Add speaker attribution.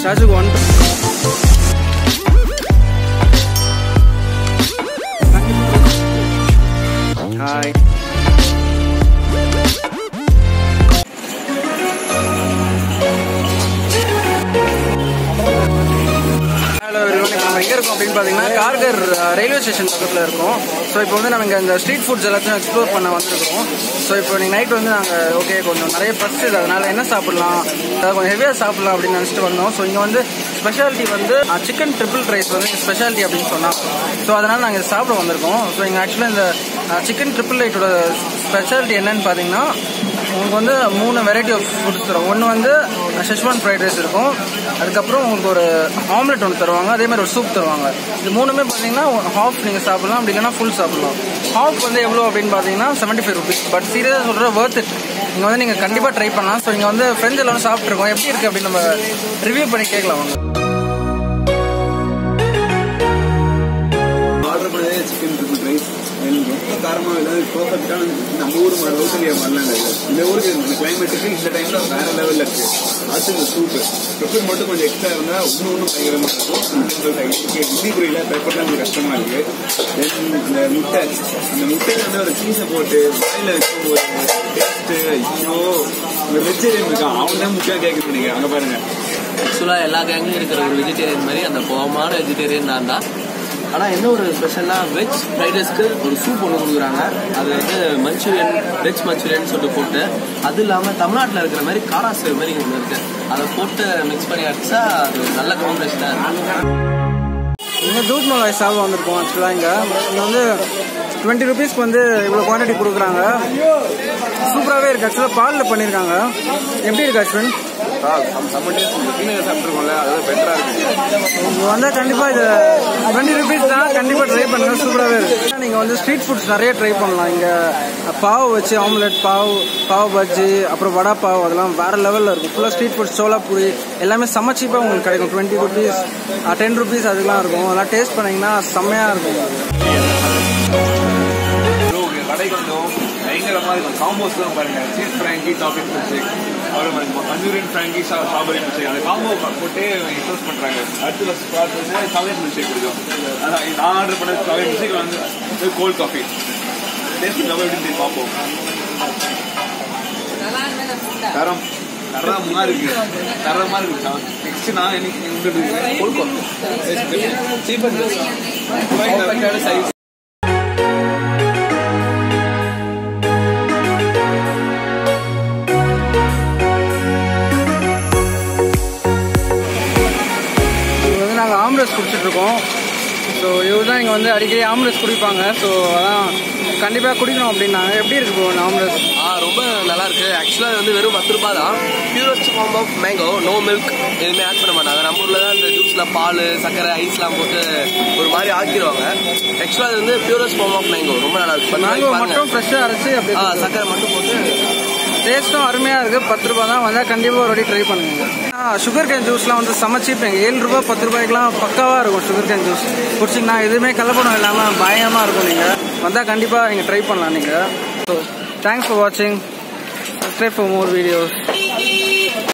Speaker 1: ஷாஜுக்கு ஒன் hi hello everyone. நம்ம எங்கே இருக்கோம் அப்படின்னு பார்த்தீங்கன்னா கார்கர் ரயில்வே ஸ்டேஷன் பக்கத்தில் இருக்கோம் ஸோ இப்போ வந்து நம்ம இங்கே இந்த ஸ்ட்ரீட் ஃபுட்ஸ் எல்லாத்தையும் எக்ஸ்ப்ளோர் பண்ண வந்திருக்கோம் ஸோ இப்போ நீங்கள் நைட் வந்து நாங்கள் ஓகே கொஞ்சம் நிறைய பசிச்சுது அதனால என்ன சாப்பிடலாம் அதாவது கொஞ்சம் ஹெவியாக சாப்பிடலாம் அப்படின்னு நினச்சிட்டு வந்தோம் ஸோ இங்கே வந்து ஸ்பெஷாலிட்டி வந்து சிக்கன் ட்ரிபிள் ரைஸ் வந்து ஸ்பெஷாலிட்டி அப்படின்னு சொன்னாங்க ஸோ அதனால் நாங்கள் இதை சாப்பிட வந்திருக்கோம் ஸோ இங்கே ஆக்சுவலாக இந்த சிக்கன் ட்ரிபிள் ரைட்டோட ஸ்பெஷாலிட்டி என்னன்னு பார்த்தீங்கன்னா உங்களுக்கு வந்து மூணு வெரைட்டி ஆஃப் ஃபுட்ஸ் தரும் ஒன்று வந்து ஷெஷ்வான் ஃப்ரைட் ரைஸ் இருக்கும் அதுக்கப்புறம் உங்களுக்கு ஒரு ஆம்லெட் ஒன்று தருவாங்க அதே மாதிரி ஒரு சூப் தருவாங்க இது மூணுமே பார்த்தீங்கன்னா ஹாஃப் நீங்கள் சாப்பிடலாம் அப்படி இல்லைன்னா ஃபுல் சாப்பிடலாம் ஹாஃப் வந்து எவ்வளோ அப்படின்னு பார்த்தீங்கன்னா செவன்ட்டி ஃபைவ் ருபீஸ் பட் சீரியஸாக சொல்கிற worth it நீங்கள் வந்து நீங்கள் கண்டிப்பாக ட்ரை பண்ணலாம் ஸோ இங்கே வந்து ஃப்ரெண்ட்ஸ் எல்லாரும் சாப்பிட்ருக்கோம் எப்படி இருக்குது அப்படின்னு நம்ம ரிவ்யூ பண்ணி கேட்கலாம் வாங்க
Speaker 2: ஆர்டர் பண்ணதே சிக்கன் ட்ரிபிள் ரைஸ் ரொம்ப காரமாக இல்லாத பர்ஃபெக்டான நம்ம ஊர் மாதிரி லோக்கல் வரலாம் இல்லை இந்த ஊருக்கு இந்த கிளைமேட்டுக்கு இந்த டைம்ல வேற லெவலில் இருக்கு அடுத்து இந்த சூப்பு பெப்பர் மட்டும் கொஞ்சம் எக்ஸ்ட்ரா இருந்தால் இன்னும் இன்னும் பயங்கரமாக இருக்கும் இட்லி புரியல பெப்பர்லாம் கொஞ்சம் கஷ்டமா இருக்கு தென் இந்த முட்டை இந்த முட்டையில வந்து ஒரு சீஸை போட்டு வாயில வச்சு ஒரு டேஸ்ட்டு ஐயோ இந்த வெஜிடேரியன் இருக்கான் அவன் தான் முக்கியம் கேட்குறது நீங்க அங்கே பாருங்க
Speaker 3: ஆக்சுவலாக எல்லா கேங்லையும் இருக்கிற ஒரு வெஜிடேரியன் மாதிரி அந்த கோவமான வெஜிடேரியன் நான் தான் ஆனால் என்ன ஒரு ஸ்பெஷலாக வெஜ் ஃப்ரைட் ரைஸ்க்கு ஒரு சூப் ஒன்று கொடுக்குறாங்க அது வந்து மஞ்சூரியன் வெஜ் மஞ்சூரியன் சொல்லிட்டு போட்டு அது இல்லாமல் தமிழ்நாட்டில் இருக்கிற மாதிரி காராசேவ் மாதிரி ஒன்று இருக்கு அதை போட்டு மிக்ஸ் பண்ணி அடிச்சா அது ஒரு நல்ல காம்பினேஷனாக இருக்கு
Speaker 1: இங்கே தூத் மலாய் சாப்பிட வந்திருக்கோம் ஆக்சுவலாக இங்கே இங்கே வந்து டுவெண்ட்டி ருபீஸ்க்கு வந்து இவ்வளோ குவான்டிட்டி கொடுக்குறாங்க சூப்பராகவே இருக்குது ஆக்சுவலாக பாலில் பண்ணியிருக்காங்க எப்படி இருக்கு அஸ்வின்
Speaker 2: செம்ம டேஸ்ட் முக்கியமாக சாப்பிட்ருக்கோம்ல அதாவது பெட்டராக இருக்கு
Speaker 1: இங்கே வந்தால் கண்டிப்பாக இது டுவெண்ட்டி ருபீஸ் தான் கண்டிப்பாக ட்ரை பண்ணுங்க சூப்பராகவே இருக்கு நீங்கள் வந்து ஸ்ட்ரீட் ஃபுட்ஸ் நிறைய ட்ரை பண்ணலாம் இங்கே பாவ் வச்சு ஆம்லெட் பாவ் பாவ் பஜ்ஜி அப்புறம் வடா பாவ் அதெல்லாம் வேற லெவலில் இருக்கும் ஃபுல்லாக ஸ்ட்ரீட் ஃபுட்ஸ் சோலாபூரி எல்லாமே செம்ம சீப்பாக உங்களுக்கு கிடைக்கும் டுவெண்ட்டி ருபீஸ் டென் ருபீஸ் அதுக்கெலாம் இருக்கும் அதெல்லாம் டேஸ்ட் பண்ணீங்கன்னா செம்மையாக இருக்கும்
Speaker 2: ப்ரோ இங்க கடைக்கு வந்தோம் பயங்கரமா இருக்கும் காம்போஸ் தான் பாருங்க சீஸ் ஃப்ராங்கி டாபிக் மில்க் அப்புறம் மஞ்சூரியன் ஃப்ராங்கி ஸ்ட்ராபெரி மில்க் அந்த காம்போ போட்டு இன்ட்ரோஸ் பண்றாங்க அடுத்து ஸ்பாட் வந்து சாக்லேட் மில்க் ஷேக் இருக்கும் அதான் நான் ஆர்டர் பண்ண சாக்லேட் மில்க் ஷேக் வந்து கோல்ட் காஃபி டேஸ்ட் நம்ம எப்படி பார்ப்போம் தரம் தரமா இருக்கு தரமா இருக்கு நெக்ஸ்ட் நான் இன்னைக்கு உங்களுக்கு cold coffee cheap and size
Speaker 1: இது வந்து நாங்கள் ஆம்லெஸ் குடிச்சிட்டு இருக்கோம் ஸோ இவர் தான் இங்கே வந்து அடிக்கடி ஆம்லெஸ் குடிப்பாங்க ஸோ அதான் கண்டிப்பாக குடிக்கணும் அப்படின்னாங்க எப்படி இருக்கு ப்ரோ ஆம்லெஸ்
Speaker 3: ஆ ரொம்ப நல்லா இருக்கு ஆக்சுவலாக வந்து வெறும் பத்து ரூபாய் தான் purest form of mango no milk எதுவுமே ஆட் பண்ண மாட்டாங்க நம்ம ஊரில் தான் இந்த ஜூஸில் பால் சர்க்கரை ஐஸ்லாம் போட்டு ஒரு மாதிரி ஆக்கிடுவாங்க ஆக்சுவலாக இது வந்து பியூரஸ்ட் ஃபார்ம் ஆஃப் மேங்கோ ரொம்ப நல்லா இருக்கு பத்து
Speaker 1: மேங்கோ
Speaker 3: ரூபாய்க்கு பாருங்க
Speaker 1: மட்டும் ஃப்ரெஷ்ஷாக அரைச்சி அப்படி
Speaker 3: ஆ சர்க்கரை மட்டும் போட்டு
Speaker 1: டேஸ்ட்டும் அருமையாக இருக்குது பத்து ரூபா தான் வந்தால் கண்டிப்பாக ஒரு வாட்டி ட்ரை பண்ணுங்க சுகர் கேன் ஜூஸ்லாம் வந்து செம்ம சீப் எங்கள் ஏழு ரூபா பத்து ரூபாய்க்குலாம் பக்காவாக இருக்கும் சுகர் கேன் ஜூஸ் குடிச்சிங்கன்னா எதுவுமே கலப்படம் இல்லாமல் பயமாக இருக்கும் நீங்கள் வந்தால் கண்டிப்பாக நீங்கள் ட்ரை பண்ணலாம் நீங்கள் ஸோ தேங்க்ஸ் ஃபார் வாட்சிங் சப்ஸ்கிரைப் ஃபார் மோர் வீடியோஸ்